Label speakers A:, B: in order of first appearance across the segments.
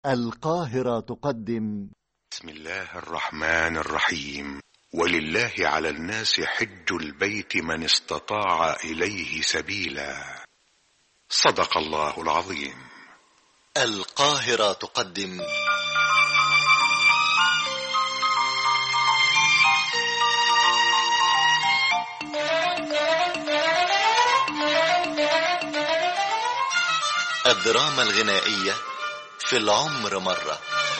A: القاهرة تقدم
B: بسم الله الرحمن الرحيم ولله على الناس حج البيت من استطاع اليه سبيلا صدق الله العظيم
A: القاهرة تقدم الدراما الغنائية في العمر مرة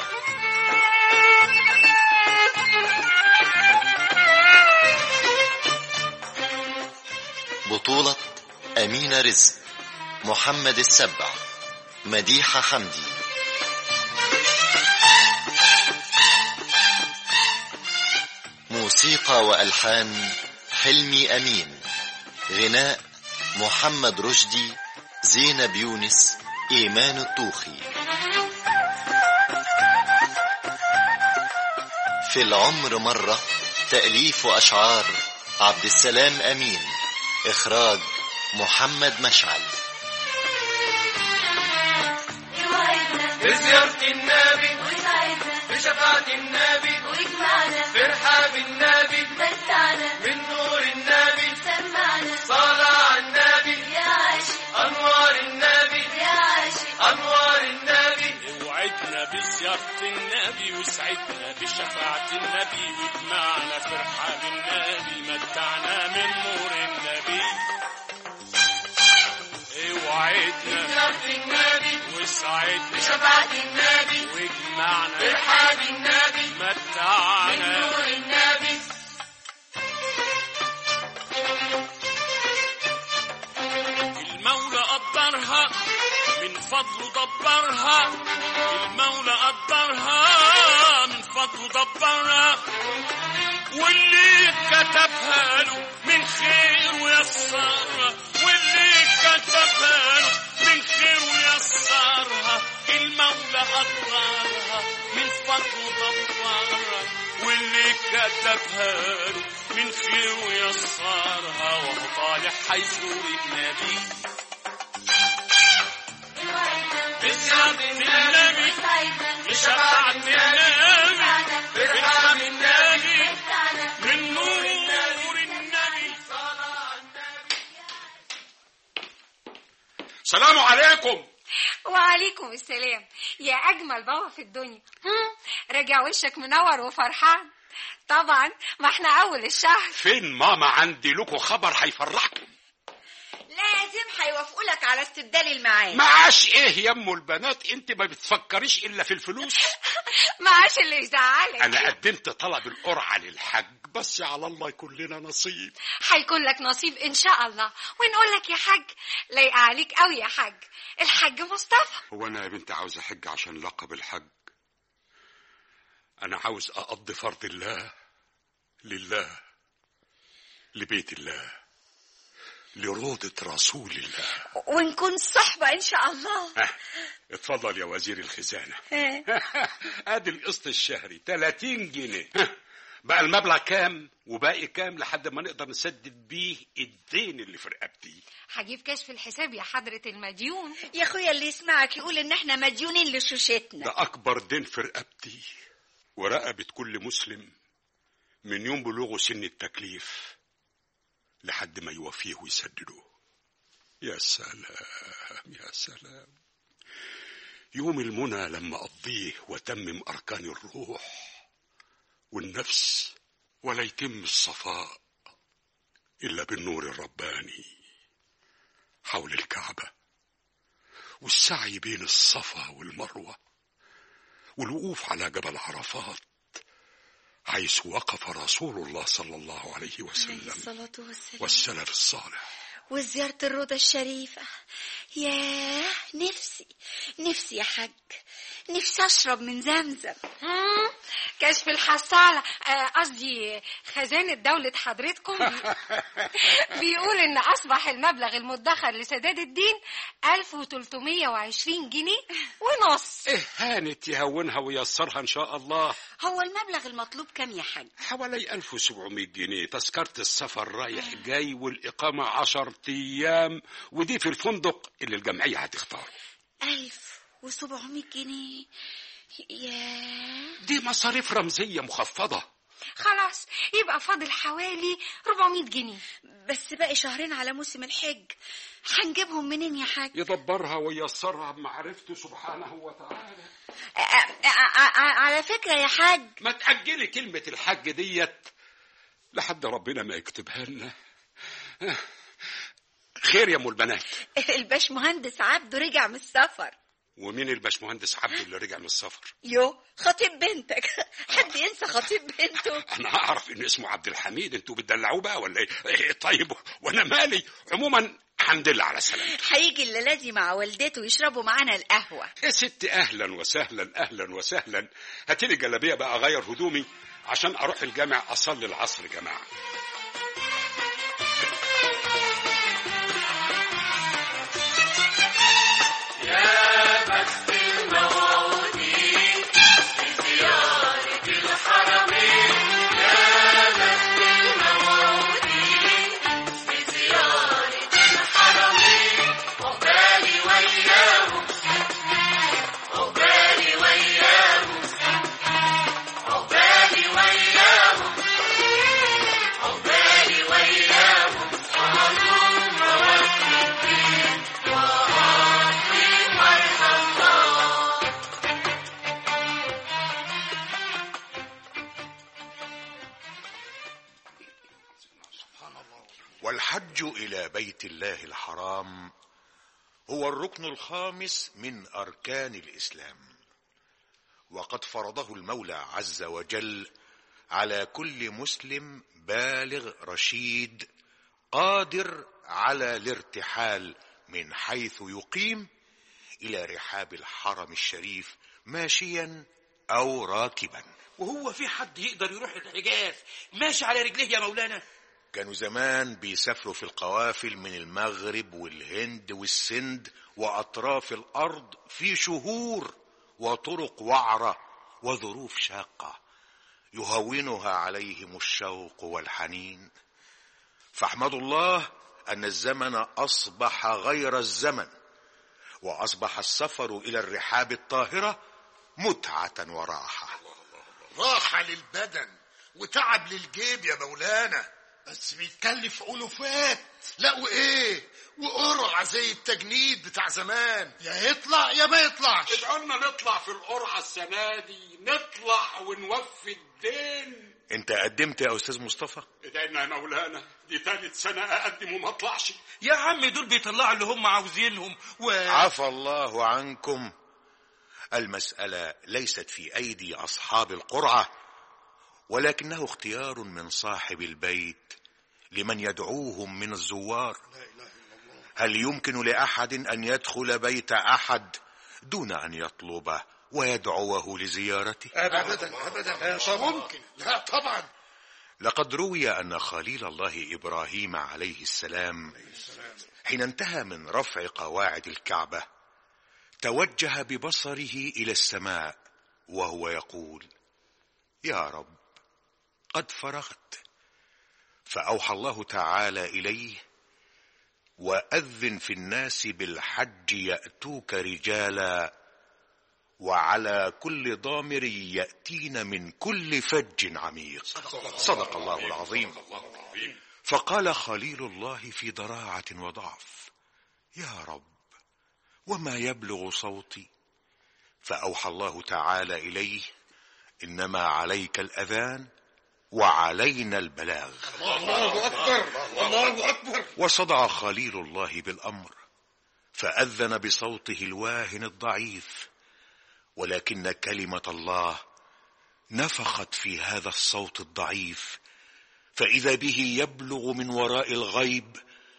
A: بطولة أمينة رزق محمد السبع مديحة حمدي موسيقى وألحان حلمي أمين غناء محمد رشدي زينب يونس إيمان الطوخي في العمر مرة تأليف وأشعار عبد السلام أمين إخراج محمد مشعل
C: بزيارة النبي
D: وسعدنا
C: بشفاعة النبي
D: واجمعنا
C: فرحة بالنبي
D: متعنا
C: من نور النبي
D: سمعنا
C: صلاة على النبي
D: يا عاشق
C: أنوار النبي
D: يا عاشق
C: أنوار النبي
E: وعدنا بزيارة النبي وسعدنا بشفاعة النبي واجمعنا فرحة بالنبي متعنا من نور النبي وعدنا
C: بزيارة النبي
E: وسعدنا
C: بشفاعة النبي
E: واجمعنا
C: فرحة بالنبي من
E: متعنا
C: نور النبي
E: المولى قدرها من فضله دبرها المولى قدرها من فضله دبرها واللي كتبها له من خير ويسرها واللي كتبها له من خير ويسرها المولى قدرها من فضله دبرها واللي كتبها له من خير ويسرها وهو طالع حيزور النبي
C: بزيارة النبي
D: وسعدنا
E: بشفاعة النبي
C: فرحة بالنبي
D: متعنا
E: من نور النبي سلام عليكم
F: وعليكم السلام يا اجمل بابا في الدنيا هم، راجع وشك منور وفرحان طبعا ما احنا اول الشهر
E: فين ماما عندي لكم خبر هيفرحكم
G: لازم هيوافقوا لك على استبدال المعاد
E: معاش ايه يا ام البنات انت ما بتفكريش الا في الفلوس
F: معاش اللي يزعلك
E: انا قدمت طلب القرعه للحج بس على الله يكون لنا نصيب
F: هيكون لك نصيب ان شاء الله ونقول لك يا حاج لايقه عليك قوي يا حاج الحاج مصطفى
E: هو انا يا بنت عاوز احج عشان لقب الحج انا عاوز اقضي فرض الله لله لبيت الله لروضة رسول الله
G: ونكون صحبة إن شاء الله
E: اه، اتفضل يا وزير الخزانة ادي القسط الشهري 30 جنيه ها، بقى المبلغ كام وباقي كام لحد ما نقدر نسدد بيه الدين اللي في رقبتي
F: هجيب كشف الحساب يا حضرة المديون
G: يا أخويا اللي يسمعك يقول إن إحنا مديونين لشوشتنا
E: ده أكبر دين في رقبتي ورقبة كل مسلم من يوم بلوغه سن التكليف لحد ما يوفيه ويسدده يا سلام يا سلام يوم المنى لما أقضيه وتمم أركان الروح والنفس ولا يتم الصفاء إلا بالنور الرباني حول الكعبة والسعي بين الصفا والمروة والوقوف على جبل عرفات حيث وقف رسول الله صلى الله عليه وسلم
G: الصلاة والسلام
E: والسلف الصالح
G: وزيارة الروضة الشريفة ياه نفسي نفسي يا حاج نفسي أشرب من زمزم
F: هم، كشف الحصالة آه، قصدي خزانة دولة حضرتكم بي- بيقول إن أصبح المبلغ المدخر لسداد الدين 1320 جنيه ونص
E: إيه هانت يهونها ويسرها إن شاء الله
G: هو المبلغ المطلوب كام يا حاج
E: حوالي 1700 جنيه تذكرة السفر رايح جاي والإقامة 10 أيام ودي في الفندق اللي الجمعية هتختاره
G: ألف وسبعمية جنيه ياه
E: دي مصاريف رمزية مخفضة
F: خلاص يبقى فاضل حوالي 400 جنيه
G: بس باقي شهرين على موسم الحج هنجيبهم منين يا حاج
E: يدبرها وييسرها بمعرفته سبحانه وتعالى
G: أ- أ- أ- على فكرة يا حاج
E: ما تأجلي كلمة الحج ديت لحد ربنا ما يكتبها لنا خير يا ام البنات
G: الباش مهندس عبده رجع من السفر
E: ومين الباشمهندس عبده اللي رجع من السفر
G: يو خطيب بنتك حد ينسى خطيب بنته
E: انا اعرف ان اسمه عبد الحميد انتوا بتدلعوه بقى ولا ايه إيه، طيب وانا مالي عموما الحمد لله على سلامته
G: هيجي الليلة دي مع والدته يشربوا معانا القهوة
E: يا ست اهلا وسهلا اهلا وسهلا هاتيلي جلابيه بقى اغير هدومي عشان اروح الجامع اصلي العصر جماعه
C: يا بخت الموعودين بزيارة الحرمين يا بخت الموعودين بزيارة الحرمين عقبالي وياهم عقبالي وياهم عقبالي وياهم عقبالي وياهم وهلوم وفي الدين وعاطي مرحى الله
B: والحج الى بيت الله الحرام هو الركن الخامس من اركان الاسلام وقد فرضه المولى عز وجل على كل مسلم بالغ رشيد قادر على الارتحال من حيث يقيم الى رحاب الحرم الشريف ماشيا او راكبا
H: وهو في حد يقدر يروح الحجاز ماشي على رجليه يا مولانا
B: كانوا زمان بيسافروا في القوافل من المغرب والهند والسند واطراف الارض في شهور وطرق وعره وظروف شاقه يهونها عليهم الشوق والحنين فاحمدوا الله ان الزمن اصبح غير الزمن واصبح السفر الى الرحاب الطاهره متعه وراحه
I: راحة للبدن وتعب للجيب يا مولانا بس بيتكلف ألوفات لا وإيه وقرعة زي التجنيد بتاع زمان يا يطلع يا ما يطلعش
E: ادعوا لنا نطلع في القرعه السنه دي نطلع ونوفي الدين
B: انت قدمت يا استاذ مصطفى
E: ادعينا يا مولانا دي تالت سنه اقدم وما اطلعش
H: يا عم دول بيطلعوا اللي هم عاوزينهم و...
B: عفى الله عنكم المسألة ليست في أيدي أصحاب القرعة ولكنه اختيار من صاحب البيت لمن يدعوهم من الزوار هل يمكن لأحد أن يدخل بيت أحد دون أن يطلبه ويدعوه لزيارته
I: أبدا أبدا مش ممكن لا طبعا
B: لقد روي أن خليل الله إبراهيم عليه السلام حين انتهى من رفع قواعد الكعبة توجه ببصره إلى السماء وهو يقول يا رب قد فرغت فأوحى الله تعالى إليه وأذن في الناس بالحج يأتوك رجالا وعلى كل ضامر يأتين من كل فج عميق صدق الله العظيم فقال خليل الله في ضراعة وضعف يا رب وما يبلغ صوتي فأوحى الله تعالى إليه إنما عليك الأذان وعلينا البلاغ
I: الله أكبر الله أكبر
B: وصدع خليل الله بالأمر فأذن بصوته الواهن الضعيف ولكن كلمة الله نفخت في هذا الصوت الضعيف فإذا به يبلغ من وراء الغيب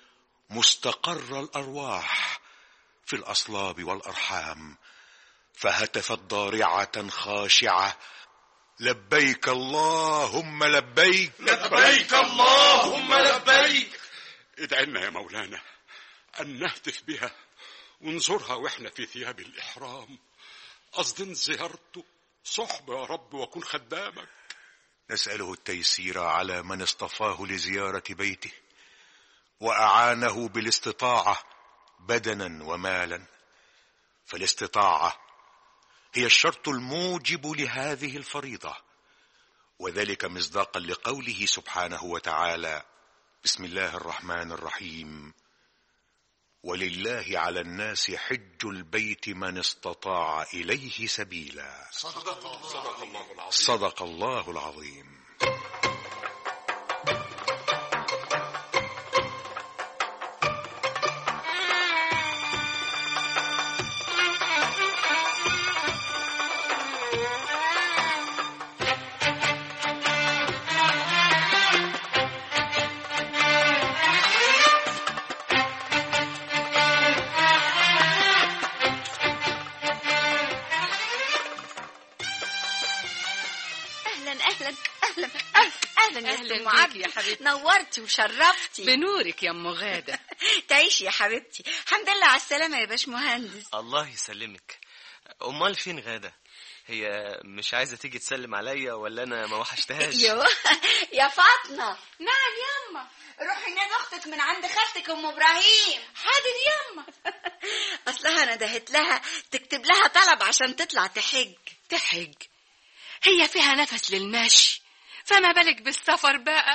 B: مستقر الأرواح في الأصلاب والأرحام فهتفت ضارعة خاشعة لبيك اللهم لبيك
E: لبيك اللهم لبيك ادعنا يا مولانا أن نهتف بها ونزورها وإحنا في ثياب الإحرام قصد زيارته صحبة يا رب وأكون خدامك
B: نسأله التيسير على من اصطفاه لزيارة بيته وأعانه بالاستطاعة بدنا ومالا فالاستطاعة هي الشرط الموجب لهذه الفريضة وذلك مصداقا لقوله سبحانه وتعالى بسم الله الرحمن الرحيم ولله على الناس حج البيت من استطاع إليه سبيلا
I: صدق الله
B: صدق الله العظيم
G: اهلا اهلا اهلا اهلا اهلا يا
J: أهلاً
G: ست
J: بيكي
G: معد
J: يا حبيبتي.
G: نورتي وشرفتي
J: بنورك يا ام غاده
G: تعيشي يا حبيبتي الحمد لله على السلامه يا باشمهندس
A: الله يسلمك امال فين غاده هي مش عايزه تيجي تسلم عليا ولا انا ما وحشتهاش
G: يا يا فاطمه نعم يما روحي نادي اختك من عند خالتك ام ابراهيم حاضر يما اصلها انا دهت لها تكتب لها طلب عشان تطلع تحج
J: تحج هي فيها نفس للمشي فما بالك بالسفر بقى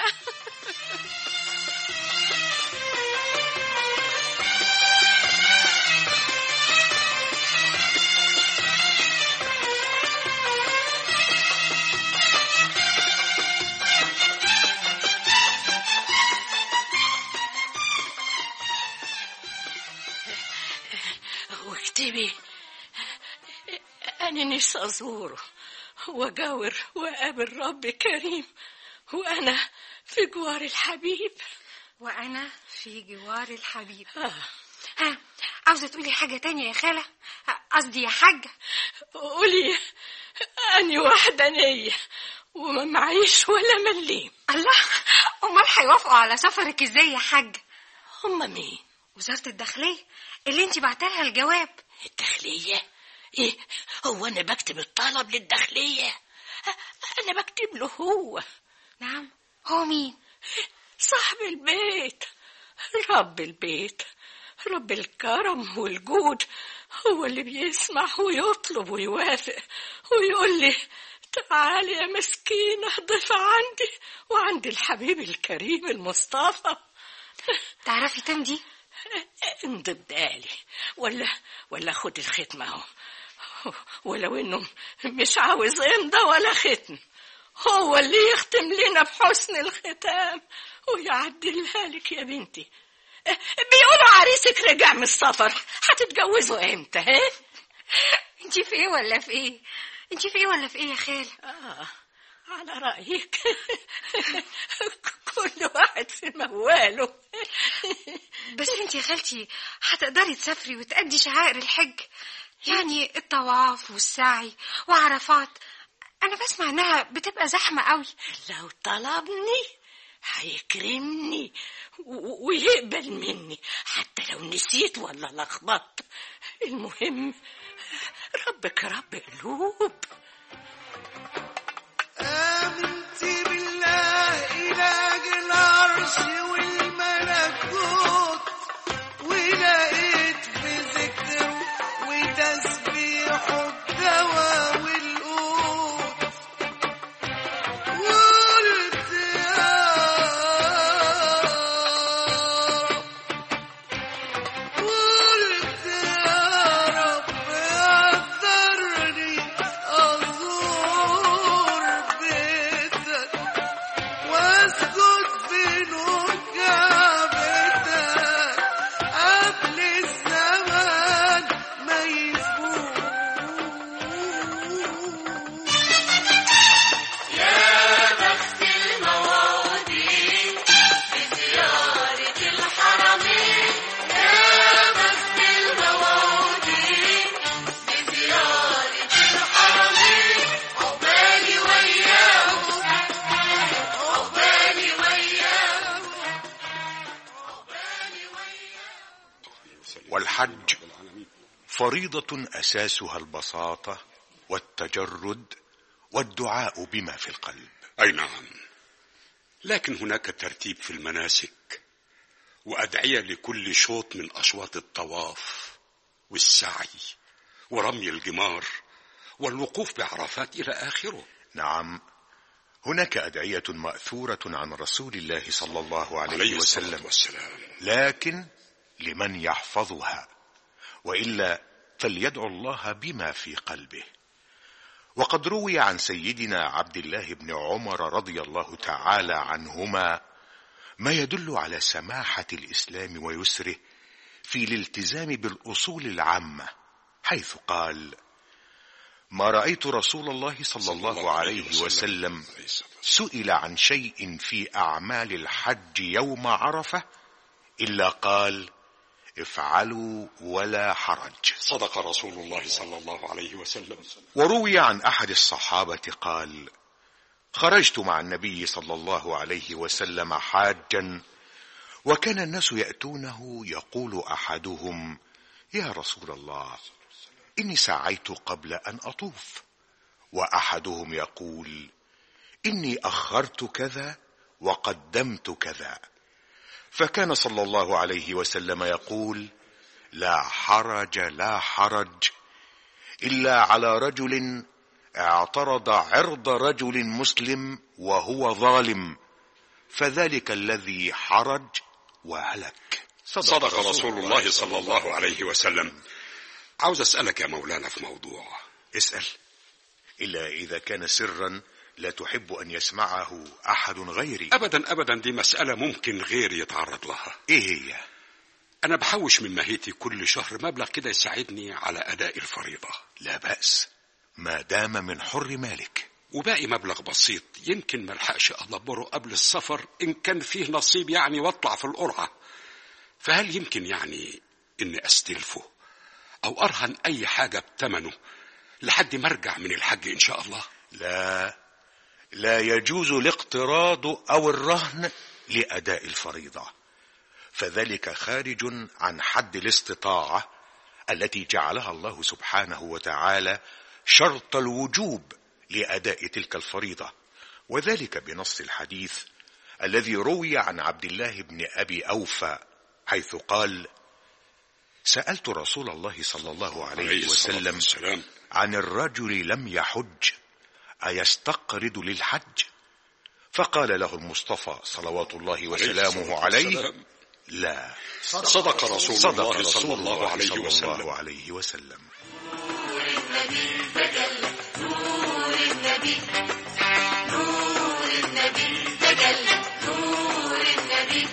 J: واكتبي أنا نفسي أزوره وأجاور وأقابل رب كريم وأنا في جوار الحبيب
F: وانا في جوار الحبيب
J: آه.
F: ها عاوزه تقولي حاجه تانية يا خاله قصدي يا حاجه
J: قولي أني وحدانية وما معيش ولا مليم
F: الله امال هيوافقوا على سفرك ازاي يا حاجه
J: هما مين
F: وزاره الداخليه اللي انت بعتلها الجواب
J: الداخلية إيه هو أنا بكتب الطلب للداخلية أنا بكتب له هو
F: نعم هو مين
J: صاحب البيت رب البيت رب الكرم والجود هو اللي بيسمع ويطلب ويوافق ويقول لي تعالي يا مسكينة ضيفة عندي وعند الحبيب الكريم المصطفى
F: تعرفي تمدي
J: امضي بدالي ولا ولا خد الختم اهو ولو انه مش عاوز امضى ولا ختم هو اللي يختم لنا بحسن الختام ويعدلها لك يا بنتي بيقولوا عريسك رجع من السفر هتتجوزوا امتى ها
F: انت في ايه ولا في ايه انت في ايه ولا في ايه يا خاله
J: آه على رأيك كل واحد في مواله
F: بس انت يا خالتي هتقدري تسافري وتأدي شعائر الحج يعني الطواف والسعي وعرفات انا بسمع انها بتبقى زحمه قوي
J: لو طلبني هيكرمني و- ويقبل مني حتى لو نسيت ولا لخبطت المهم ربك رب قلوب
C: آمنت بالله إله العرش والملكوت ولقيت في ذكره وتسبيحه الدواء والقوت قلت يا رب قلت يا رب قدرني أزور بيتك واسجد في نور كعبتك قبل الزمان ما يفوت
D: يا بخت الموعودين بزيارة الحرمين يا بخت الموعودين بزيارة الحرمين عقبالي وياهم عقبالي وياهم عقبالي وياهم
B: والحج فريضة أساسها البساطة والتجرد والدعاء بما في القلب
E: أي نعم لكن هناك ترتيب في المناسك وأدعية لكل شوط من أشواط الطواف والسعي ورمي الجمار والوقوف بعرفات إلى آخره
B: نعم هناك أدعية مأثورة عن رسول الله صلى الله عليه,
E: عليه الصلاة
B: وسلم
E: والسلام
B: لكن لمن يحفظها والا فليدعو الله بما في قلبه وقد روي عن سيدنا عبد الله بن عمر رضي الله تعالى عنهما ما يدل على سماحه الاسلام ويسره في الالتزام بالاصول العامه حيث قال ما رايت رسول الله صلى الله عليه وسلم سئل عن شيء في اعمال الحج يوم عرفه الا قال افعلوا ولا حرج
E: صدق رسول الله صلى الله عليه وسلم
B: وروي عن احد الصحابه قال خرجت مع النبي صلى الله عليه وسلم حاجا وكان الناس ياتونه يقول احدهم يا رسول الله اني سعيت قبل ان اطوف واحدهم يقول اني اخرت كذا وقدمت كذا فكان صلى الله عليه وسلم يقول لا حرج لا حرج الا على رجل اعترض عرض رجل مسلم وهو ظالم فذلك الذي حرج وهلك
E: صدق رسول الله صلى الله عليه وسلم عاوز أسألك يا مولانا في موضوع
B: اسال الا اذا كان سرا لا تحب ان يسمعه احد غيري
E: أبدا أبدا دي مسألة ممكن غيري يتعرض لها
B: ايه هي
E: أنا بحوش من مهيتي كل شهر مبلغ كده يساعدني على أداء الفريضة
B: لا باس ما دام من حر مالك
E: وباقي مبلغ بسيط يمكن ملحقش أدبره قبل السفر إن كان فيه نصيب يعني واطلع في القرعة فهل يمكن يعني إني أستلفه أو أرهن أي حاجة بتمنه لحد ما أرجع من الحج إن شاء الله
B: لا لا يجوز الاقتراض او الرهن لاداء الفريضه فذلك خارج عن حد الاستطاعه التي جعلها الله سبحانه وتعالى شرط الوجوب لاداء تلك الفريضه وذلك بنص الحديث الذي روي عن عبد الله بن ابي اوفى حيث قال سالت رسول الله صلى الله عليه,
E: عليه الصلاة
B: وسلم
E: والسلام.
B: عن الرجل لم يحج ايستقرض للحج فقال له المصطفى صلوات الله وسلامه
E: الصلاة
B: عليه
E: والسلام.
B: لا
E: صدق رسول
B: صدق
E: الله
B: رسول
E: صلى الله عليه
B: صلى
E: وسلم
B: الله عليه وسلم
D: النبي تجلى نور النبي نور النبي تجلى نور النبي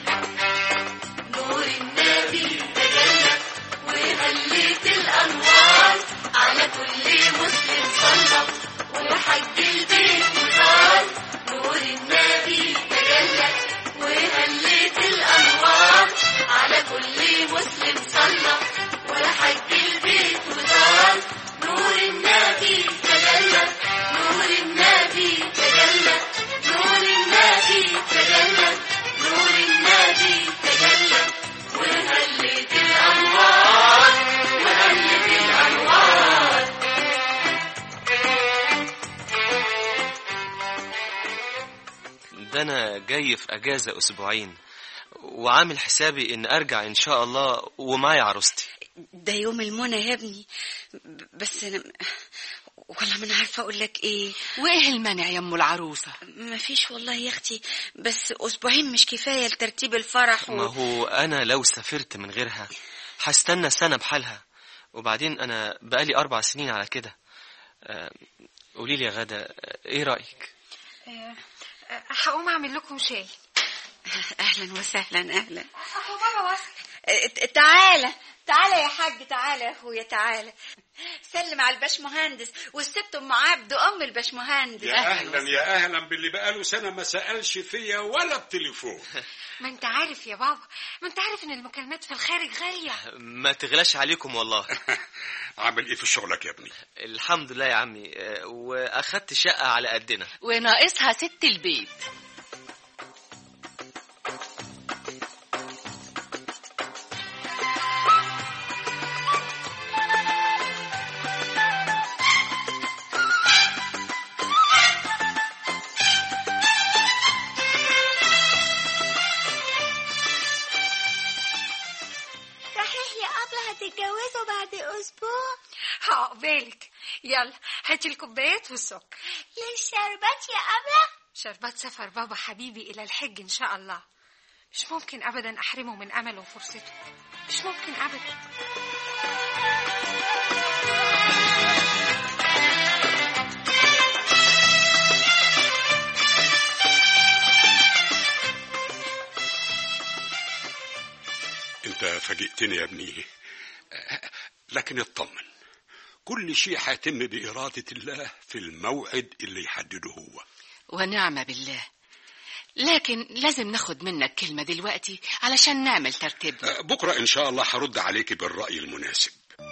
D: نور النبي تجلى وهلت الأنوار على كل مسلم صلى وحج البيت وزار نور النبي تجلى وهلت الأنوار على كل مسلم صلى وحج البيت وزار نور النبي تجلى نور النبي تجلى نور النبي تجلى نور النبي تجلى وهلت الأنوار وهلت الأنوار
A: ده انا جاي في اجازه اسبوعين وعامل حسابي ان ارجع ان شاء الله ومعايا عروستي
G: ده يوم المنى يا ابني ب- بس انا والله ما انا عارفه اقول لك ايه
J: وايه المانع يا ام العروسه
G: ما فيش والله يا اختي بس اسبوعين مش كفايه لترتيب الفرح
A: ما هو انا لو سافرت من غيرها هستنى سنه بحالها وبعدين انا بقالي اربع سنين على كده آه، قولي لي يا غدا آه، ايه رايك
F: آه، آه، هقوم اعمل لكم شاي
G: اهلا وسهلا اهلا
F: اهو بابا وصل
G: اه، تعالى تعالى يا حاج تعالى يا اخويا تعالى سلم على الباشمهندس والست ام عبد ام الباشمهندس
E: يا أهلا يا أهلا باللي بقاله سنة ما سألش فيا ولا بتليفون
F: ما انت عارف يا بابا ما انت عارف ان المكالمات في الخارج غاليه
A: ما تغلاش عليكم والله
E: عامل إيه في شغلك يا ابني
A: الحمد لله يا عمي آه، واخدت شقه على قدنا
J: وناقصها ست البيت
D: صحيح يا أبلة هتتجوزوا بعد أسبوع
F: اه يلا هاتي الكوبايات والسكر
G: للشربات يا أبا
F: شربات سفر بابا حبيبي إلى الحج إن شاء الله مش ممكن أبدا أحرمه من أمله وفرصته مش ممكن أبدا
E: انت فاجئتني يا ابني لكن اطمن كل شيء هيتم بإرادة الله في الموعد اللي يحدده هو
J: ونعم بالله لكن لازم ناخد منك كلمة دلوقتي علشان نعمل ترتيبنا
E: بكرة إن شاء الله هرد عليك بالرأي المناسب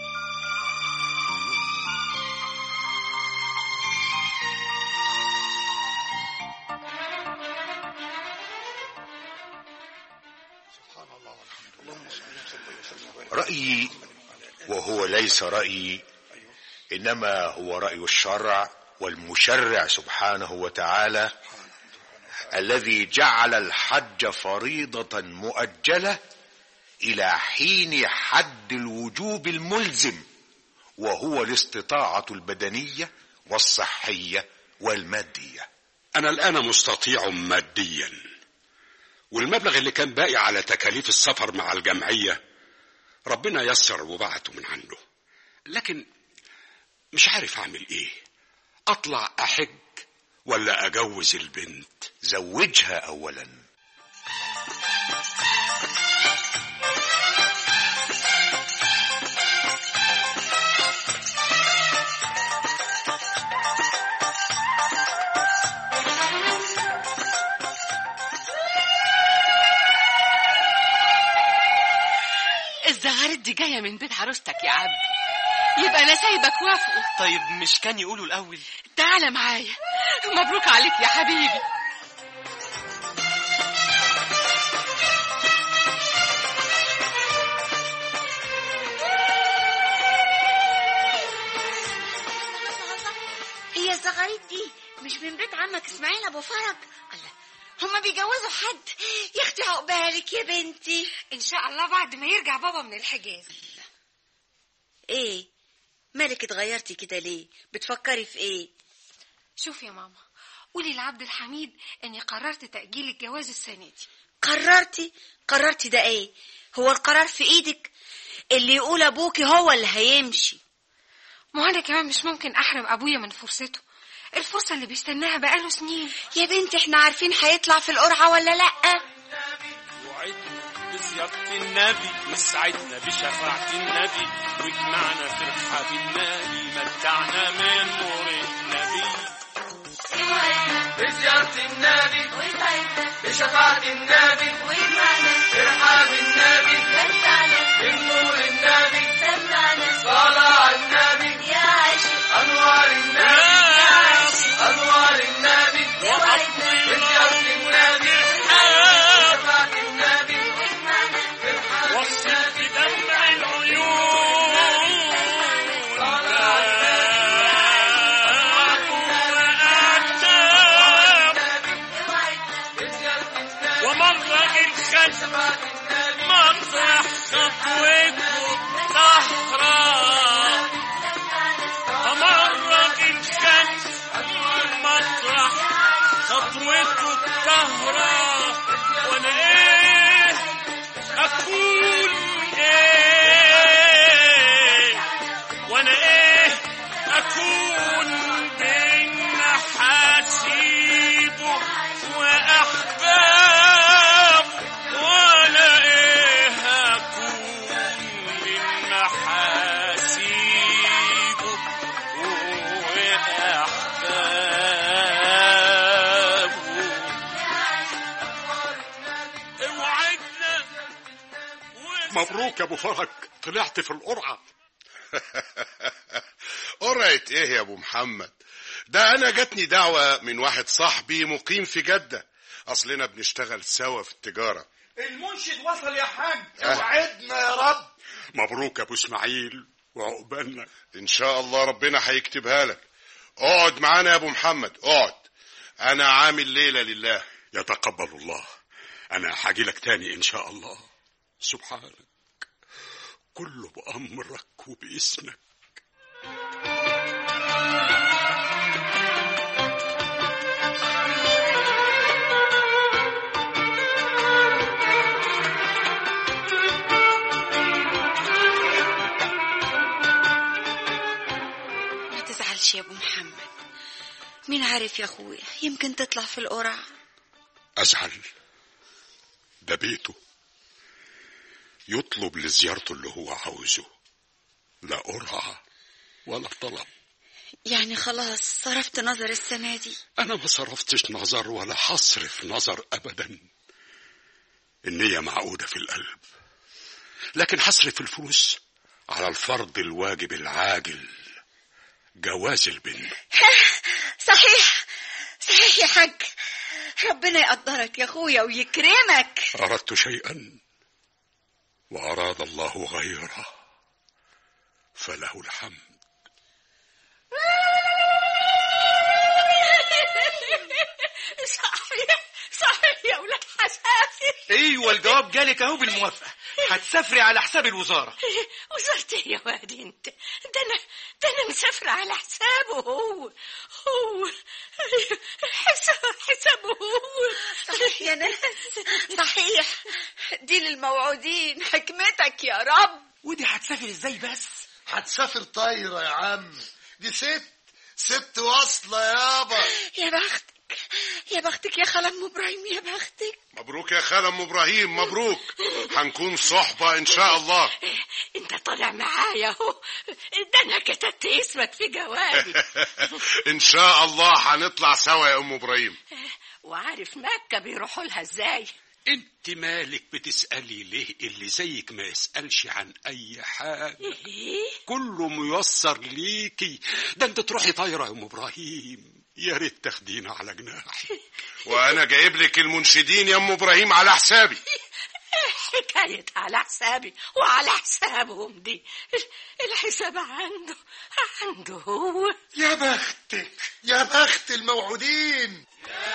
B: رأيي وهو ليس رأيي إنما هو رأي الشرع والمشرع سبحانه وتعالى الذي جعل الحج فريضة مؤجلة إلى حين حد الوجوب الملزم وهو الاستطاعة البدنية والصحية والمادية
E: أنا الآن مستطيع ماديا والمبلغ اللي كان باقي على تكاليف السفر مع الجمعية ربنا يسر وبعته من عنده لكن مش عارف أعمل إيه أطلع أحج ولا أجوز البنت
B: زوجها أولا
J: الزغارت دي جاية من بيت عروستك يا عبد يبقى أنا سايبك وافقه
A: طيب مش كان يقولوا الأول
J: تعالى معايا مبروك عليك يا حبيبي
G: هي الزغاريد دي مش من بيت عمك اسماعيل ابو فرج الله هما بيجوزوا حد يا اختي عقبالك يا بنتي
F: إن شاء الله بعد ما يرجع بابا من الحجاز
G: ايه مالك اتغيرتي كده ليه بتفكري في ايه
F: شوف يا ماما قولي لعبد الحميد إني قررت تأجيل الجواز السنة دي
G: قررتي قررتي ده ايه هو القرار في ايدك اللي يقول ابوكي هو اللي هيمشي
F: ما أنا كمان مش ممكن أحرم أبويا من فرصته الفرصة اللي بيستناها بقاله سنين
G: يا بنتي احنا عارفين هيطلع في القرعة ولا لأ
K: وعدنا بزيارة النبي وسعدنا بشفاعة النبي واجمعنا فرحة بالنبي متعنا من نور النبي
C: بزيارة النبي بشفاعة النبي فرحة بالنبي من نور النبي صلاة على النبي
G: يا عاشق
C: أنوار النبي أنوار النبي بزيارة النبي بشفاعة النبي
K: وصل بدمع العيون ومرغ الخد مطرح خطوته صحراء ومرغ الخد مطرح خطوته الطهراء وانا ايه اكون ايه وانا ايه اكون بين حسيبه واحباب وانا ايه اكون من محاسيبه واحبابه اوعدنا
E: مبروك يا أبو فرج طلعت في القرعة
L: قرعة ايه يا ابو محمد ده انا جاتني دعوة من واحد صاحبي مقيم في جدة اصلنا بنشتغل سوا في التجارة
C: المنشد وصل يا حاج
L: أه.
C: وعدنا يا رب
E: مبروك يا أبو إسماعيل وعقبالنا
L: ان شاء الله ربنا هيكتبها لك اقعد معانا يا ابو محمد اقعد انا عامل ليلة لله
E: يتقبل الله أنا هاجي لك تاني إن شاء الله سبحانك كله بأمرك وباسمك
G: محمد مين عارف يا اخويا يمكن تطلع في القرع
E: أزعل ده بيته يطلب لزيارته اللي هو عاوزه لا قرعة ولا طلب
G: يعني خلاص صرفت نظر السنة دي
E: أنا ما صرفتش نظر ولا هصرف نظر أبدا النية معقودة في القلب لكن هصرف الفلوس على الفرض الواجب العاجل جواز البنت
G: صحيح صحيح يا حاج ربنا يقدرك يا اخويا ويكرمك
E: أردت شيئا وأراد الله غيره فله الحمد
J: صحيح صحيح يا ولاد حساسي
H: ايوه الجواب جالك اهو بالموافقه هتسافري على حساب الوزاره
J: وزارة ايه يا واد انت ده انا ده انا مسافرة على حسابه هو هو حساب حسابه هو
G: صحيح يا ناس صحيح دي للموعودين حكمتك يا رب
H: ودي هتسافر ازاي بس
I: هتسافر طايرة يا عم دي ست ست واصلة يابا
G: يا بختك يا بختك يا خالة ام ابراهيم يا بختك
L: مبروك يا خالة ام ابراهيم مبروك هنكون صحبة ان شاء الله
J: انت طالع معايا اهو ده انا كتبت اسمك في جوابي
L: ان شاء الله هنطلع سوا يا ام ابراهيم
J: وعارف مكة بيروحوا لها ازاي
E: انت مالك بتسألي ليه اللي زيك ما يسألش عن اي حاجة
J: ايه
E: كله ميسر ليكي ده انت تروحي طايرة يا ام ابراهيم يا ريت تاخدينا على جناحي
L: وانا جايب لك المنشدين يا ام ابراهيم على حسابي
J: حكاية على حسابي وعلى حسابهم دي الحساب عنده عنده هو
I: يا بختك يا بخت الموعودين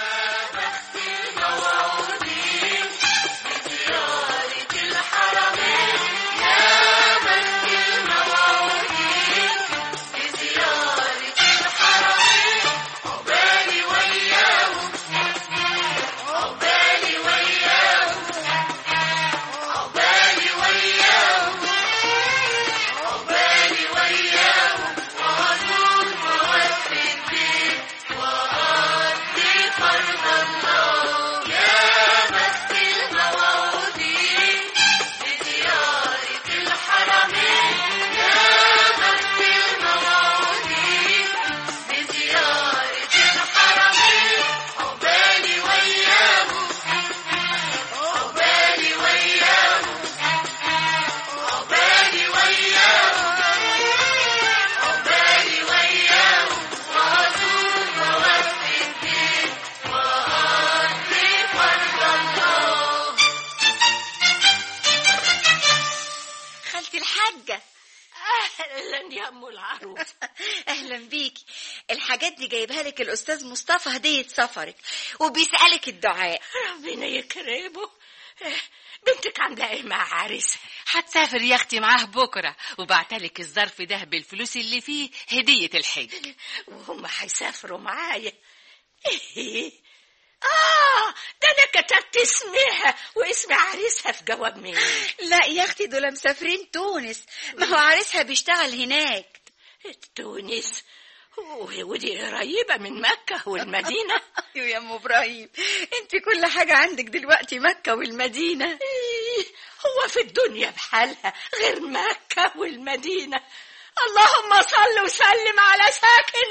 G: خالتي الحاجة
J: اهلا يا ام العروس
G: اهلا بيكي الحاجات دي جايبها لك الاستاذ مصطفى هدية سفرك وبيسألك الدعاء
J: ربنا يكرمه بنتك عاملة ايه مع عريسها
M: هتسافر يا اختي معاه بكره وبعتلك الظرف ده بالفلوس اللي فيه هديه الحج
J: وهم هيسافروا معايا ايه اه ده انا كتبت اسمها واسم عريسها في جواب مني
G: لا يا اختي دول مسافرين تونس ما هو عريسها بيشتغل هناك
J: تونس و- ودي قريبة من مكة والمدينة
G: ايوه يا ام ابراهيم انت كل حاجة عندك دلوقتي مكة والمدينة
J: إيه، هو في الدنيا بحالها غير مكة والمدينة اللهم صل وسلم على ساكن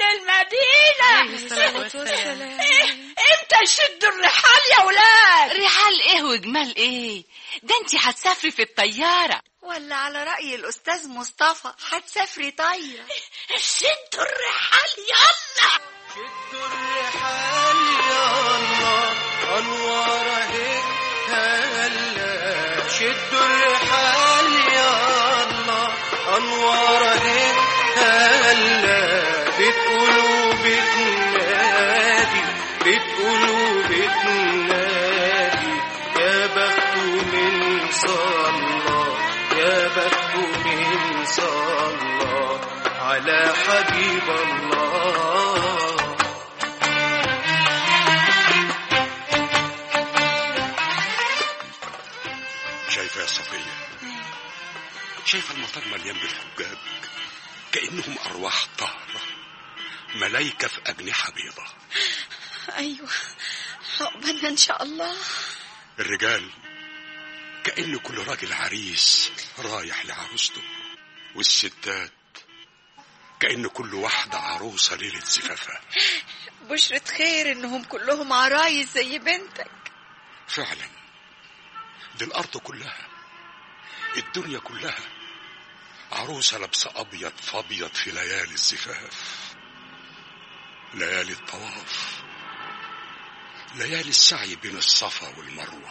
J: المدينة إيه، امتى يشدوا الرحال يا ولاد
M: رحال ايه وجمال ايه ده انت هتسافري في الطياره
G: ولا على رأي الأستاذ مصطفى هتسافري طايرة
J: شدوا الرحال يلا
C: شدوا الرحال يلا انوار هيك هلا شدوا الرحال يلا انوار هيك هلا بتقولوا بتنادي بتقولوا بتنادي يا بخت من صلى يا بخت من صلى على حبيب الله
E: شايفة يا صفية شايفة المطار مليان بالحجاج كأنهم أرواح طاهرة ملايكة في أجنحة بيضة
G: ايوه عقبالنا ان شاء الله
E: الرجال كأن كل راجل عريس رايح لعروسته والستات كأن كل واحدة عروسة ليلة زفافها
G: بشرة خير انهم كلهم عرايس زي بنتك
E: فعلا دي الأرض كلها الدنيا كلها عروسة لابسة أبيض فأبيض في ليالي الزفاف ليالي الطواف ليالي السعي بين الصفا والمروة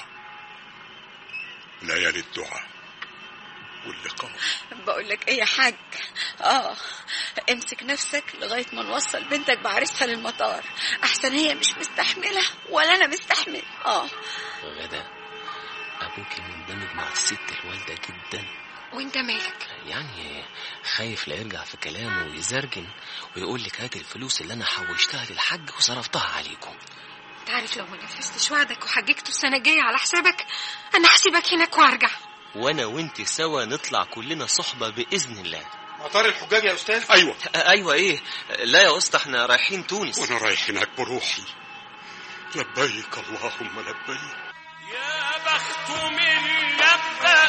E: ليالي الدعاء واللقاء
G: بقول لك ايه يا حاج اه امسك نفسك لغايه ما نوصل بنتك بعريسها للمطار احسن هي مش مستحمله ولا انا مستحمل اه
A: غدا أبوك مندمج مع الست الوالدة جدا
F: وانت مالك
A: يعني خايف لا يرجع في كلامه ويزرجن ويقول لك هات الفلوس اللي أنا حوشتها للحج وصرفتها عليكم
F: تعرف لو ما نفذتش وعدك وحججته السنه الجايه على حسابك انا هسيبك هناك وارجع
A: وأنا وأنت سوا نطلع كلنا صحبة بإذن الله
H: مطار الحجاج يا استاذ
E: أيوة
A: أيوة إيه لا يا أسطى احنا رايحين تونس
E: وأنا رايح هناك بروحي لبيك اللهم لبيك
K: يا بخت من لبى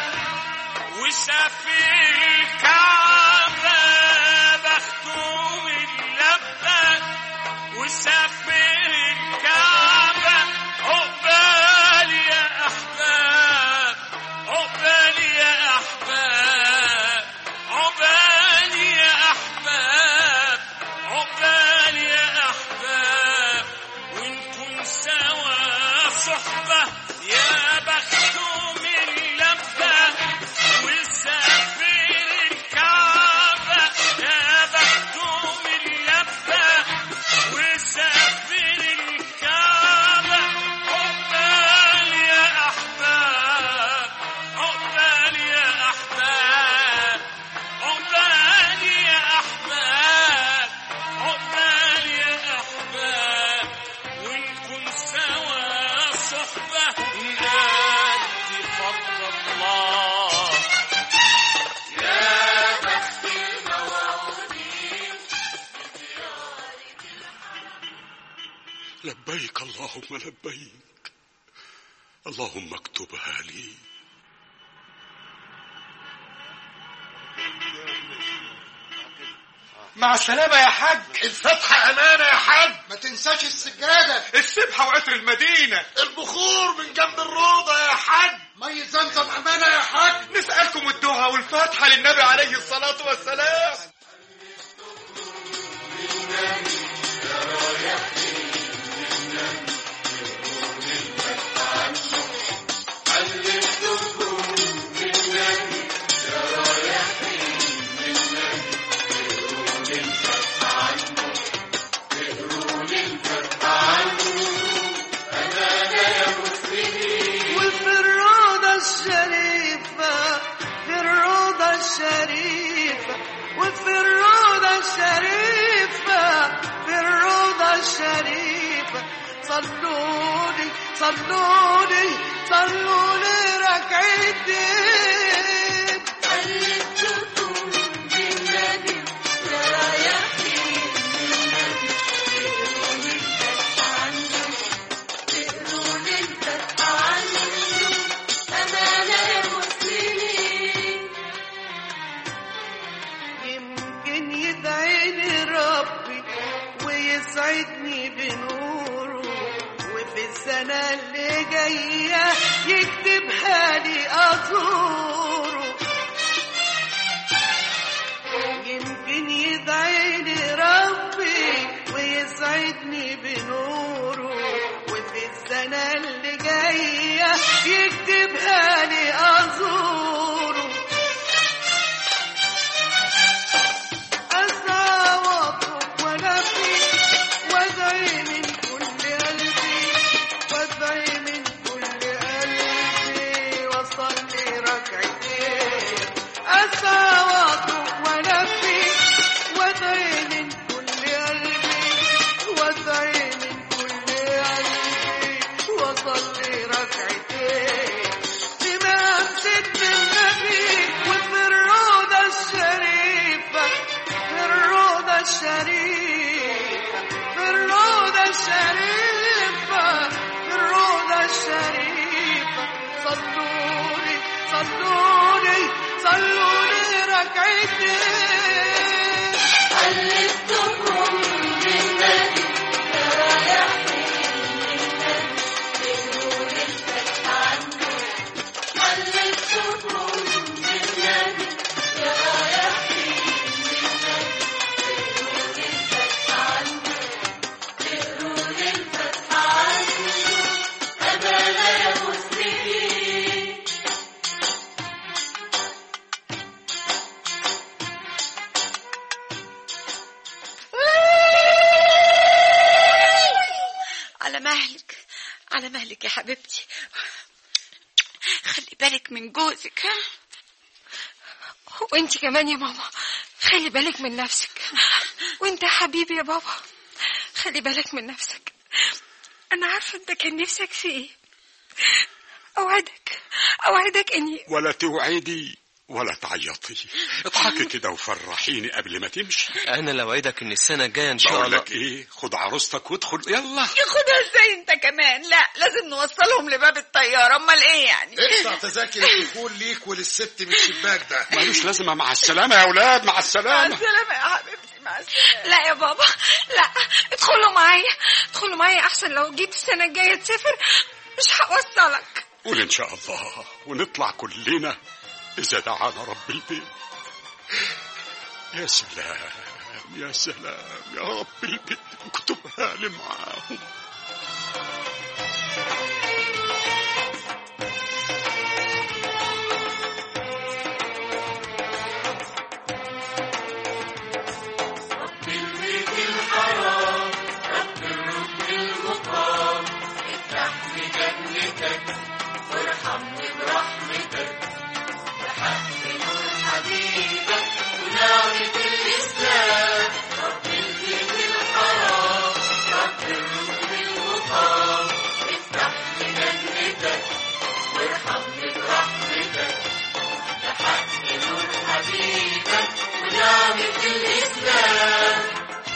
K: وسافر الكعبة بخت من لبى وسافر الكعبة عقبال يا أحباب عقبال يا أحباب عقبال يا أحباب عقبال يا أحباب ونكون سوا صحبة يا بخت من لبى وسافر الكعبة يا بخت من لبى وسافر الكعبة عقبال يا أحباب عقبال يا أحباب عقبال يا أحباب عقبال يا أحباب ونكون سوا صحبة نأدي فرض الله يا بخت المواليد
E: لبيك اللهم لبيك اللهم اكتبها لي
H: مع السلامة يا حاج
I: الفتحة أمانة يا حاج ما تنساش السجادة
H: السبحة وعطر المدينة
I: البخور من جنب الروضة يا حاج مية زمزم أمانة يا حاج
H: نسألكم الدعاء والفاتحة للنبي عليه الصلاة والسلام
C: وفي الروضة الشريفة في الروضة الشريفة وفي الروضة الشريفة في الروضة الشريفة صلوني صلوني صلوني ركعتين
D: قلبتكم بالنبي يا رايحين بالنبي تقروني الفتح عنه تقروني الفتح عنه أمانة يا مسلمين
C: يمكن يدعيني ربي ويسعدني بنوره وفي السنة اللي جاية يكتبها لي أزوره يمكن يدعيني ربي ويسعدني بنوره وفي السنة اللي جاية يكتبها لي أزوره أسعى وأطلب ونفي وأدعي من كل قلبي وأدعي من كل قلبي وأصلي ركعتين أسعى وأطلب ونفي وأدعي من كل قلبي وأدعي من كل قلبي وأصلي ركعتين بمقام ست النبي صلوا لي ركعتين
D: قلبتكم بالنبي يا رايحين للنبي تقروا للفتح عنه قلبتكم بالنبي يا رايحين للنبي تقروا للفتح عنه تقروا للفتح عنه أبدا يا مسلمين
G: على مهلك على مهلك يا حبيبتي خلي بالك من جوزك ها
F: وانت كمان يا ماما خلي بالك من نفسك وانت يا حبيبي يا بابا خلي بالك من نفسك انا عارفه انت كان نفسك في ايه اوعدك اوعدك اني
E: ولا توعدي ولا تعيطي اضحكي كده وفرحيني قبل ما تمشي
A: انا لو اوعدك ان السنه الجايه ان شاء
E: بقول
A: الله
E: لك ايه خد عروستك وادخل يلا
G: ياخدها ازاي انت كمان لا لازم نوصلهم لباب الطياره امال ايه يعني
I: ادفع تذاكر الدخول ليك وللست من الشباك ده
E: ملوش لازمه مع السلامه يا اولاد مع
G: مع
E: السلامه
G: السلامه يا حبيبتي مع السلامه
F: لا يا بابا لا ادخلوا معايا ادخلوا معايا احسن لو جيت السنه الجايه تسافر مش هوصلك
E: قول ان شاء الله ونطلع كلنا اذا دعانا رب البيت يا سلام يا سلام يا رب البيت اكتبها لي معاهم
D: رب البيت الحرام رب الركن المقام افتح لي جنتك وارحمني برحمتك بحق نور حبيبك ونعمة الإسلام رب البيت الحرام رب الركن المقام افتح لي جنتك وارحمني برحمتك بحق نور حبيبك ونعمة الإسلام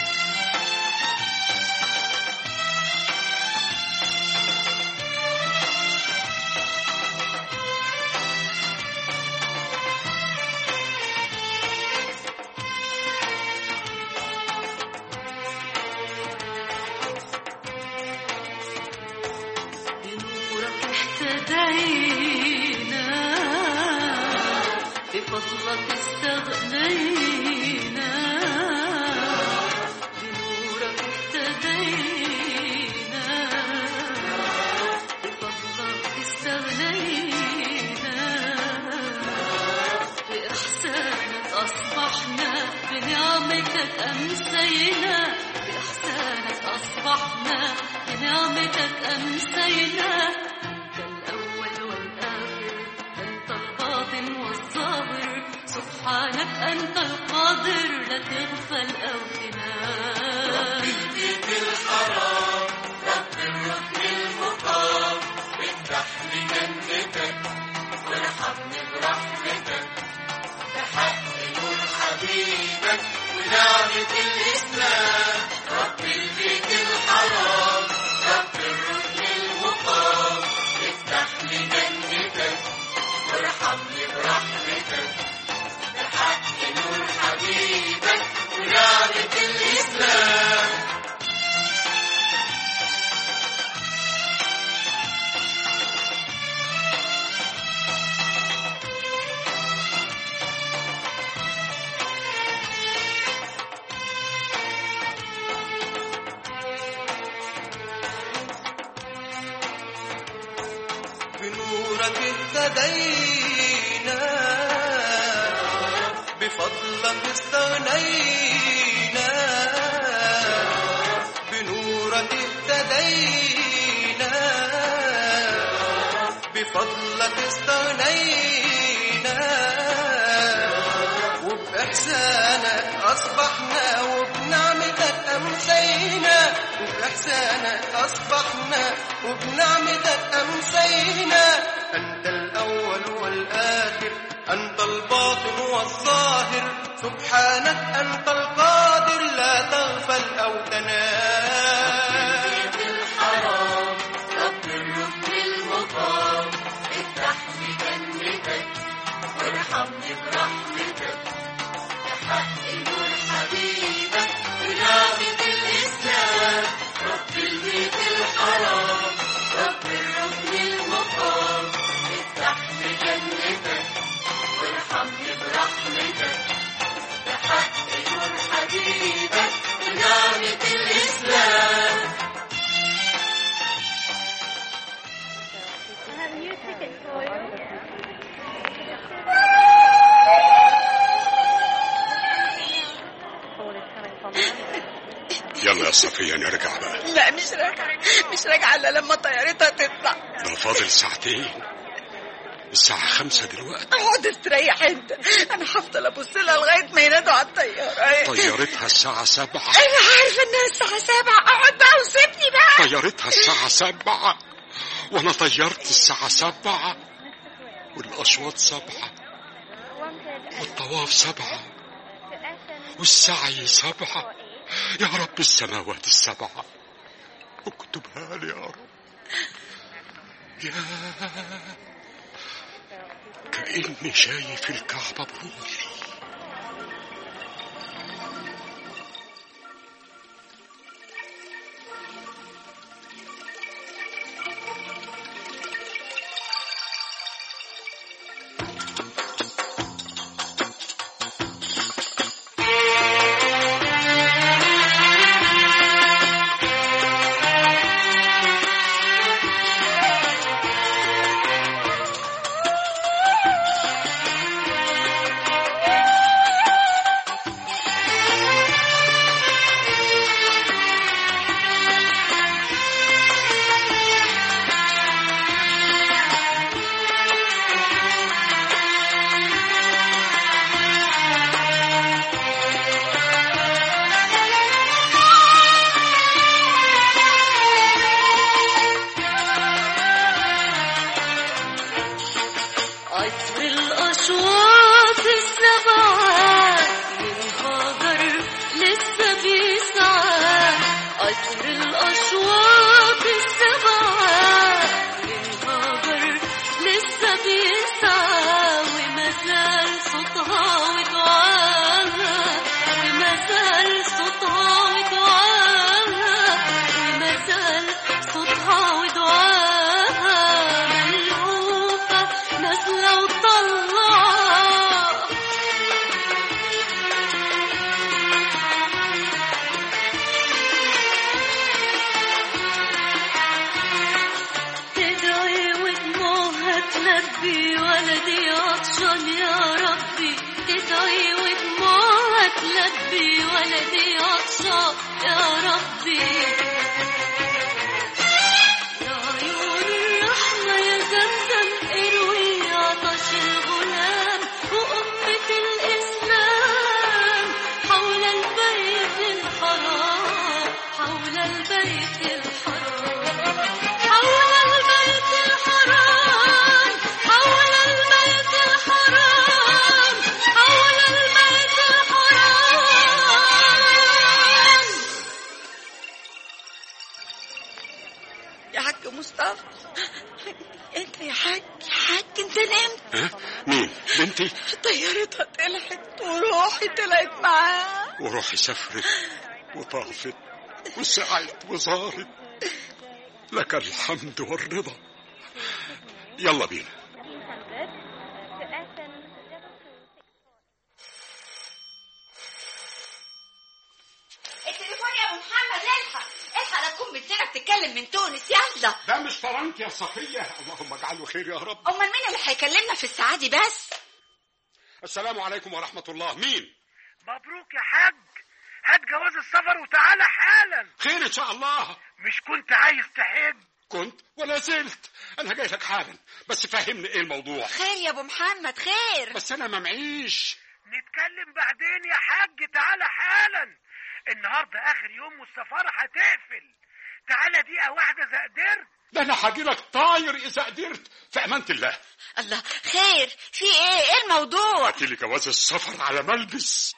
N: بنورك اهتدينا بفضلك استغنينا بنورك اهتدينا بفضلك استغنينا بإحسانك أصبحنا بنعمتك أمسينا بإحسانك أصبحنا بنعمتك أمسينا أنت الأول والآخر أنت الباطن والظاهر سبحانك أنت القادر لا تغفل أو تنام
D: البيت الحرام رب الركن المقام افتح لي جنتك وارحمني برحمتك بحق نور حبيبك ونعمة الإسلام رب البيت الحرام رب الركن المقام افتح لي جنتك وارحمني برحمتك بحق نور حبيبك ونعمة الإسلام
C: بنورك اهتدينا بفضلك استغنينا بنورك اهتدينا بفضلك استغنينا وبإحسانك أصبحنا وبنعمتك أمسينا وبإحسانك أصبحنا وبنعمتك أمسينا أنت الأول والآخر أنت الباطن والظاهر سبحانك أنت القادر لا تغفل أو تنام
D: الحرام رب الركن المقام افتح لي جنتك وارحمني برحمتك
G: لا مش راجعة مش راجعة إلا لما طيارتها تطلع
E: ده فاضل ساعتين الساعة خمسة دلوقتي
G: اقعد استريح انت انا هفضل ابص لها لغايه ما ينادوا على الطياره
E: طيارتها الساعة سبعة
G: انا عارفه انها الساعه سبعة اقعد بقى وسيبني بقى
E: طيارتها الساعة سبعة وأنا طيرت الساعة سبعة والأشواط سبعة والطواف سبعة والسعي سبعة يا رب السماوات السبعة اكتبها لي يا رب يا كأني شايف الكعبة بنور
N: عطر الأشواط السبعة ينهضر لسه بيسعى عطر الأشواط السبعة ينهضر لسه بيسعى وما زال صوتها ودعاها وما زال صوتها ودعاها وما زال صوتها ودعاها ملهوفة نازلة وطلعة تدعي ودموعها تلبي ولدي عطشان يا ربي تدعي ودموعها تلبي ولدي عطشان يا ربي يا عيون الرحمة يا زمزم اروي عطش الغلام وأمة الإسلام حول البيت الحرام حول البيت الحرام حول البيت الحرام حول البيت الحرام حول البيت الحرام
G: يا حاج مصطفى انت يا حاج يا حاج انت نمت
E: ها؟ مين بنتي
G: طيارتها طلعت وروحي طلعت معاها
E: وروحي سافرت وطافت وسعت وزارت لك الحمد والرضا يلا بينا
G: التليفون يا ابو محمد الحق الحق لا تكون بنتنا بتتكلم من تونس يلا
E: ده مش فرنك يا صفية اللهم اجعله خير يا رب
G: امال مين اللي هيكلمنا في الساعه دي بس
E: السلام عليكم ورحمة الله مين
O: مبروك يا حاج هات جواز السفر وتعالى حالا
E: خير ان شاء الله
O: مش كنت عايز تحج
E: كنت ولا زلت انا جاي لك حالا بس فهمني ايه الموضوع
G: خير يا ابو محمد خير
E: بس انا ما معيش
O: نتكلم بعدين يا حاج تعالى حالا النهارده اخر يوم والسفاره هتقفل تعالى دقيقه واحده اذا قدرت
E: ده انا هاجي لك طاير اذا قدرت في امانه الله
G: الله خير في ايه ايه الموضوع
E: هاتي لي جواز السفر على ملبس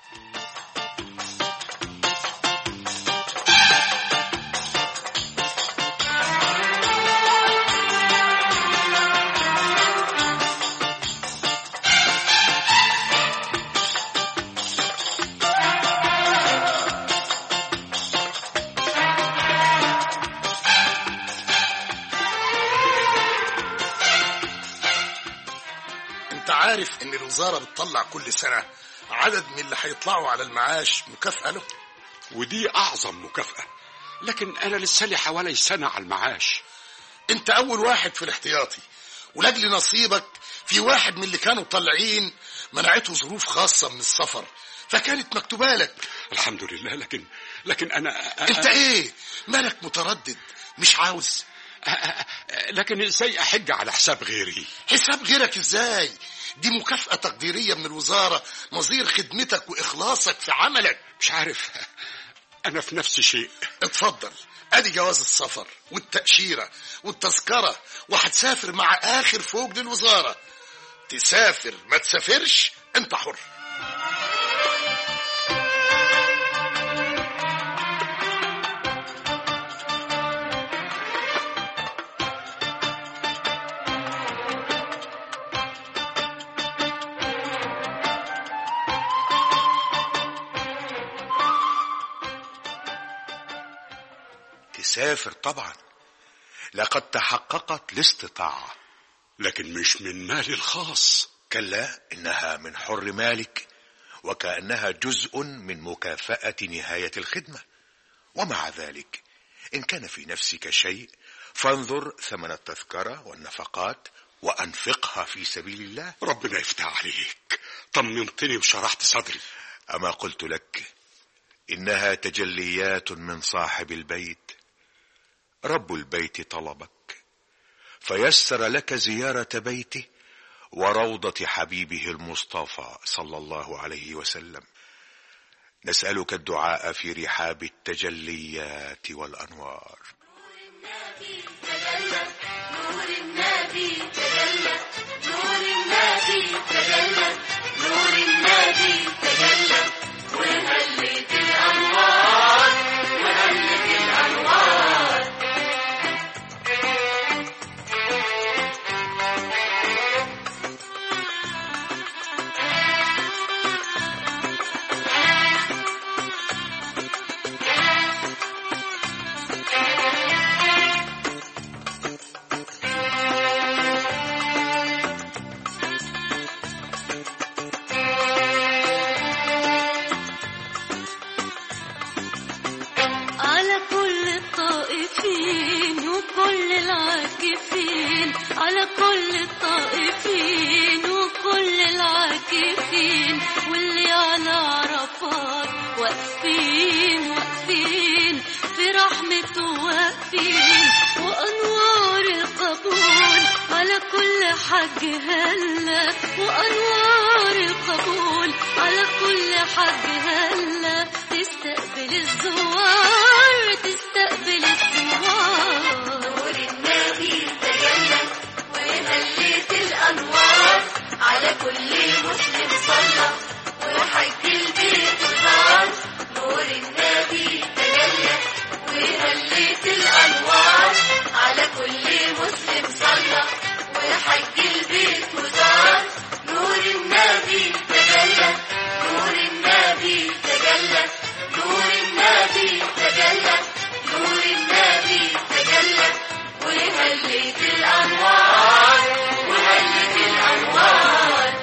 I: انت عارف ان الوزارة بتطلع كل سنة عدد من اللي هيطلعوا على المعاش مكافأة له
E: ودي اعظم مكافأة لكن انا لسه لي حوالي سنة على المعاش
I: انت اول واحد في الاحتياطي ولاجل نصيبك في واحد من اللي كانوا طالعين منعته ظروف خاصة من السفر فكانت مكتوبة لك
E: الحمد لله لكن لكن انا
I: انت ايه مالك متردد مش عاوز
E: لكن ازاي احج على حساب غيري
I: حساب غيرك ازاي دي مكافأة تقديرية من الوزارة نظير خدمتك وإخلاصك في عملك
E: مش عارف أنا في نفس شيء
I: اتفضل ادي جواز السفر والتأشيرة والتذكرة وهتسافر مع آخر فوق للوزارة تسافر ما تسافرش انت حر
B: تسافر طبعا لقد تحققت الاستطاعة
E: لكن مش من مالي الخاص
B: كلا إنها من حر مالك وكأنها جزء من مكافأة نهاية الخدمة ومع ذلك إن كان في نفسك شيء فانظر ثمن التذكرة والنفقات وأنفقها في سبيل الله
E: ربنا يفتح عليك طمنتني وشرحت صدري
B: أما قلت لك إنها تجليات من صاحب البيت رب البيت طلبك فيسر لك زيارة بيته وروضة حبيبه المصطفى صلى الله عليه وسلم نسألك الدعاء في رحاب التجليات والأنوار
N: نور النبي تجلى نور النبي تجلى نور النبي تجلى وهلت الأنوار وهلت الأنوار على كل الطائفين وكل العاكفين على كل الطائفين وكل العاكفين واللي على عرفات واقفين واقفين في رحمته واقفين وأنوار القبول على كل حج هلا وأنوار القبول على كل حج هلا تستقبل الزوار تستقبل الزوار نور النبي تجلى وهلت الأنوار على كل مسلم صلى وحج البيت صار نور النبي تجلى وهلت الأنوار على كل مسلم صلى وحج البيت وزار نور النبي تجلى نور النبي تجلى نور النبي تجلى نور النبي تجلى وهلت الأنوار وهلت الأنوار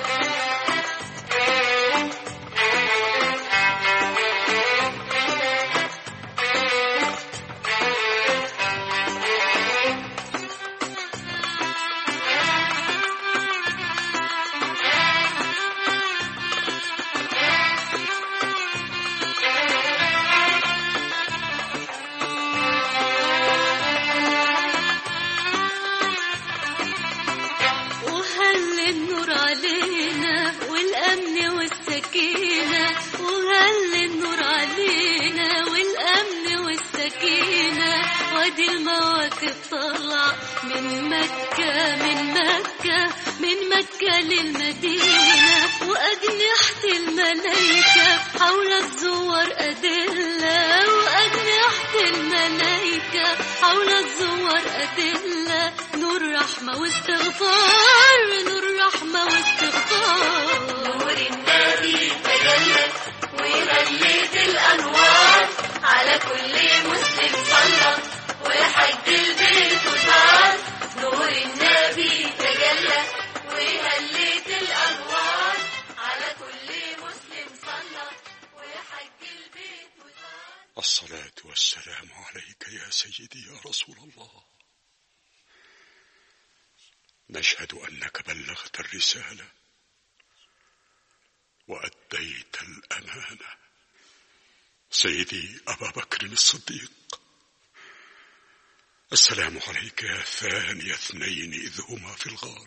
N: وهل النور علينا والأمن والسكينة وهل النور علينا والأمن والسكينة وادي المواكب طلع من مكة من مكة من مكة للمدينة وأجنحة الملايكة حول الزوار أدلة وأجنحة الملايكة حول الزوار أدلة نور رحمة واستغفار نور رحمة واستغفار نور النبي تجلى وهلت الأنوار على كل مسلم صلى وحج البيت وزار نور النبي تجلى وهلت الأنوار على كل مسلم صلى وحج البيت وزار
E: الصلاة والسلام عليك يا سيدي يا رسول الله نشهد أنك بلغت الرسالة وأديت الأمانة سيدي أبا بكر الصديق السلام عليك يا ثاني اثنين إذ هما في الغار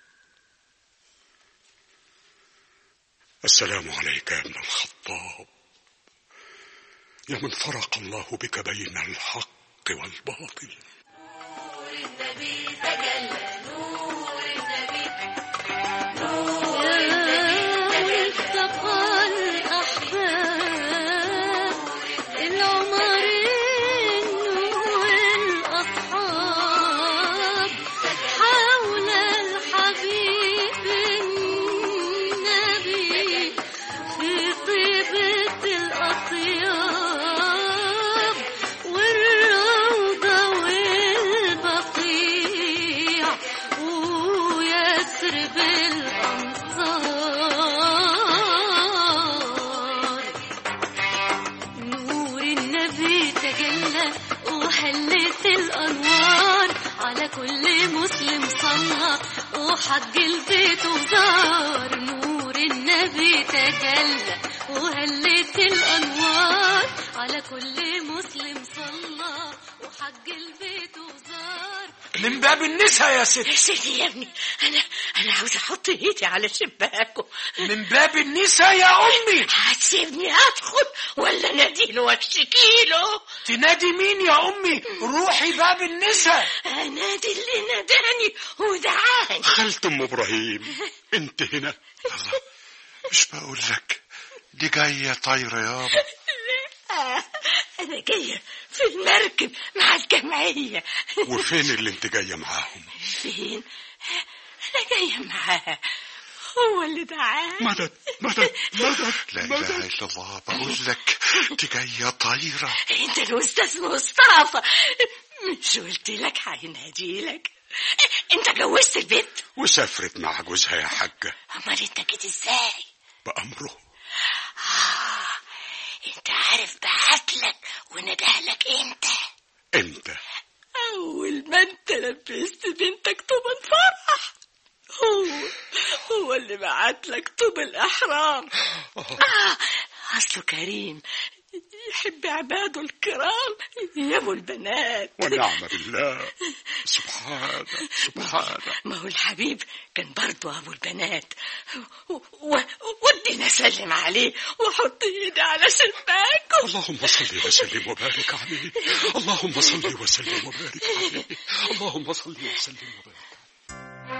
E: السلام عليك يا ابن الخطاب يا من فرق الله بك بين الحق والباطل
N: النبي تجلى نور النبي والتقى الأحباب العمرين والأصحاب حول الحبيب النبي في طيبة الأطياب والروضة والبقيع ويسرب الأمصار نور النبي تجلى وهلت الأنوار على كل مسلم صلى وحج البيت وزار نور النبي تجلى وهلت الأنوار على كل مسلم صلى وحج البيت وزار
H: من باب النساء يا ست
J: يا سيدي يا ابني انا انا عاوز احط ايدي على شباكه
H: من باب النساء يا امي
J: هتسيبني ادخل ولا ناديله واشتكيله
H: تنادي مين يا امي روحي باب النساء
J: انادي اللي ناداني ودعاني
E: خالة ام ابراهيم انت هنا
L: مش بقول لك دي جاية طايرة يابا
J: لا انا جايه في المركب مع الجمعيه
E: وفين اللي انت جاية معاهم
J: فين انا جايه معاه هو اللي دعاني
E: مدد مدد مدد
L: لا اله الا الله بقول لك دي جاية طايرة
J: انت الاستاذ مصطفى مش قلت لك هينادي لك انت جوزت البنت
E: وسافرت مع جوزها يا حاجة
J: امال انت جيت ازاي
E: بأمره
J: آه انت عارف بعتلك وندهلك امتى
E: امتى
J: اول ما انت لبست بنتك طوب الفرح هو هو اللي بعتلك طوب الاحرام آه اصله كريم يحب عباده الكرام يابو البنات
E: ونعم بالله سبحانه سبحانه
J: ما هو الحبيب كان برضه ابو البنات و- و- ودينا اسلم عليه واحط ايدي على شباكه
E: اللهم صل وسلم وبارك عليه اللهم صل وسلم وبارك عليه اللهم صل وسلم وبارك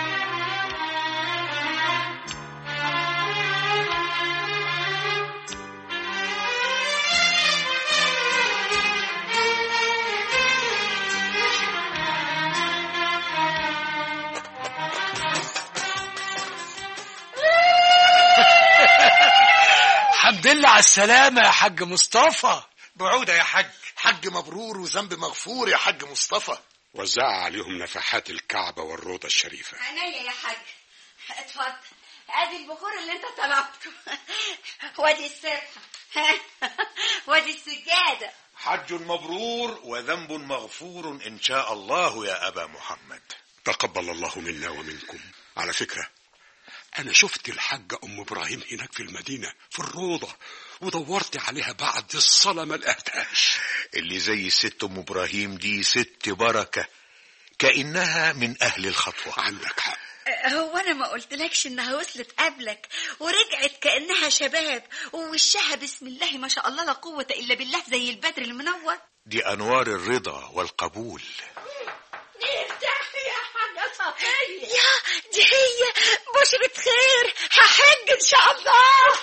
H: الحمد لله على السلامة يا حاج مصطفى
I: بعودة يا حاج حج مبرور وذنب مغفور يا حج مصطفى
E: وزع عليهم نفحات الكعبة والروضة الشريفة
G: عينيا يا حاج اتفضل ادي البخور اللي انت طلبته وادي السرحه وادي السجاده
B: حج مبرور وذنب مغفور إن شاء الله يا أبا محمد
E: تقبل الله منا ومنكم على فكرة أنا شفت الحاجة أم إبراهيم هناك في المدينة في الروضة ودورت عليها بعد الصلاة ما لقيتهاش
B: اللي زي الست أم إبراهيم دي ست بركة كأنها من أهل الخطوة
E: عندك حق
G: هو انا ما قلتلكش انها وصلت قبلك ورجعت كانها شباب ووشها بسم الله ما شاء الله لا قوه الا بالله زي البدر المنور
B: دي أنوار الرضا والقبول
J: افتح يا حاجه صفيه
G: يا دي هي بشرة خير هحج ان شاء الله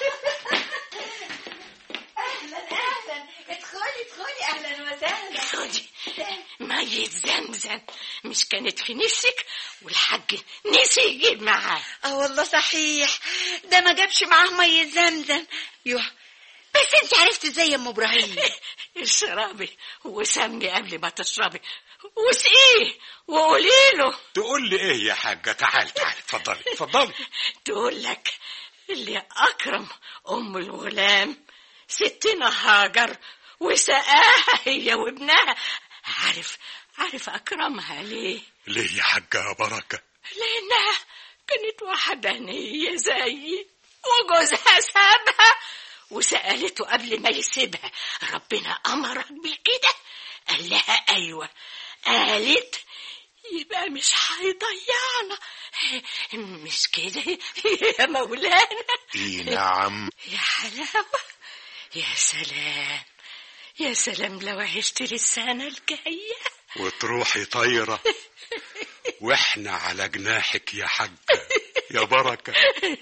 G: اهلا اهلا ادخلي ادخلي اهلا وسهلا
J: خدي مية زمزم مش كانت في نفسك والحاج نسي يجيب معاه
G: اه والله صحيح ده ما جابش معاه ميه زمزم يوه بس انت عرفت ازاي يا ام ابراهيم
J: اشربي وسمي قبل ما تشربي واسقيه وقولي له
E: تقول لي إيه يا حاجة تعال تعال اتفضلي اتفضلي
J: تقول لك اللي أكرم أم الغلام ستنا هاجر وسقاها هي وابنها عارف عارف أكرمها ليه؟
E: ليه يا حاجة يا بركة
J: لأنها كانت وحدانية زيي وجوزها سابها وسألته قبل ما يسيبها ربنا أمرك بكده قال لها أيوة قالت يبقى مش هيضيعنا مش كده يا مولانا
B: اي نعم
J: يا حلاوة يا سلام يا سلام لو عشت للسنة الجاية
E: وتروحي طايرة واحنا على جناحك يا حاج يا بركة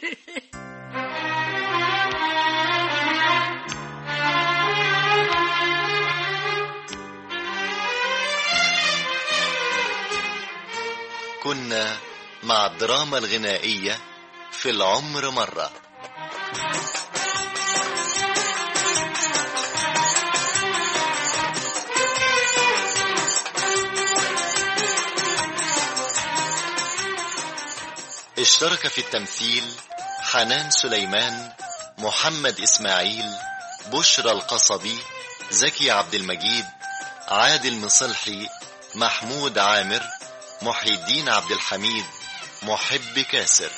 P: كنا مع الدراما الغنائية في العمر مرة اشترك في التمثيل حنان سليمان محمد إسماعيل بشرى القصبي زكي عبد المجيد عادل مصلحي محمود عامر محي الدين عبد الحميد محب كاسر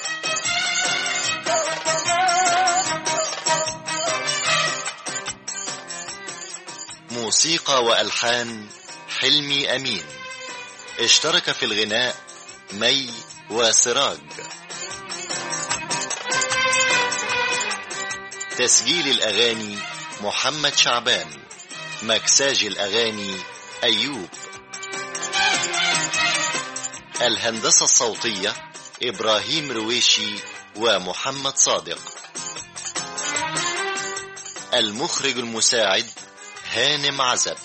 P: موسيقى وألحان حلمي أمين اشترك في الغناء مي وسراج تسجيل الأغاني محمد شعبان مكساج الأغاني أيوب الهندسة الصوتية إبراهيم رويشي ومحمد صادق المخرج المساعد هانم عزب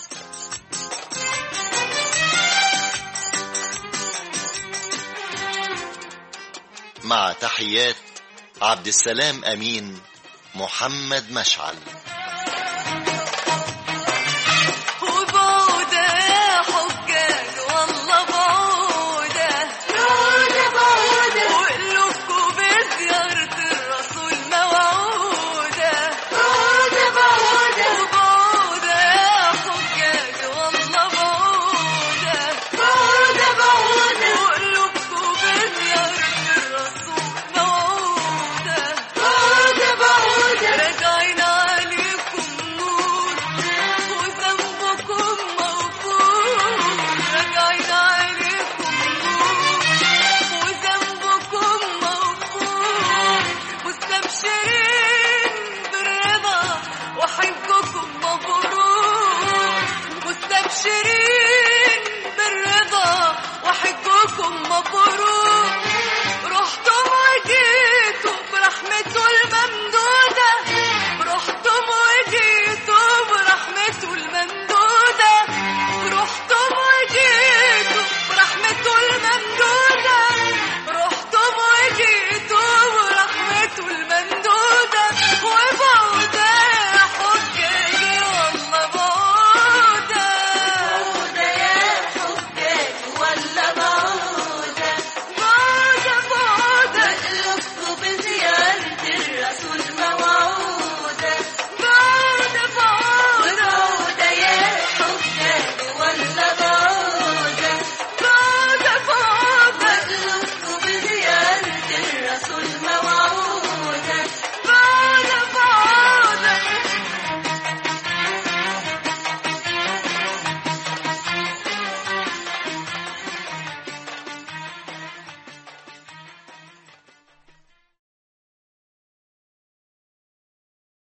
P: مع تحيات عبد السلام أمين محمد مشعل